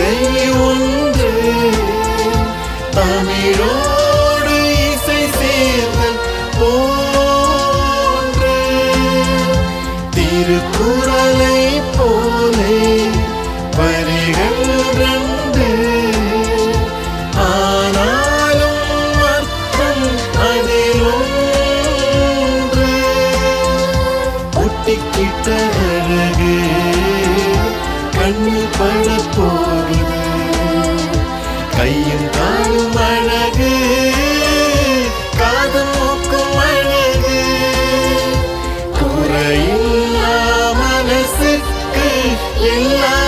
கவிதை ஒன்று தமிழோடு இசை சேர்ந்தல் போன்று திருக்குறளை போலே வரிகள் ரெண்டு ஆனாலும் அர்த்தம் அதில் ஒன்று ஒட்டிக்கிட்ட அழகு கண்ணில் பட போகுது கையும் காலும் அழகு காதும் மூக்கும் அழகு குறையில்லா மனசுக்கு எல்லா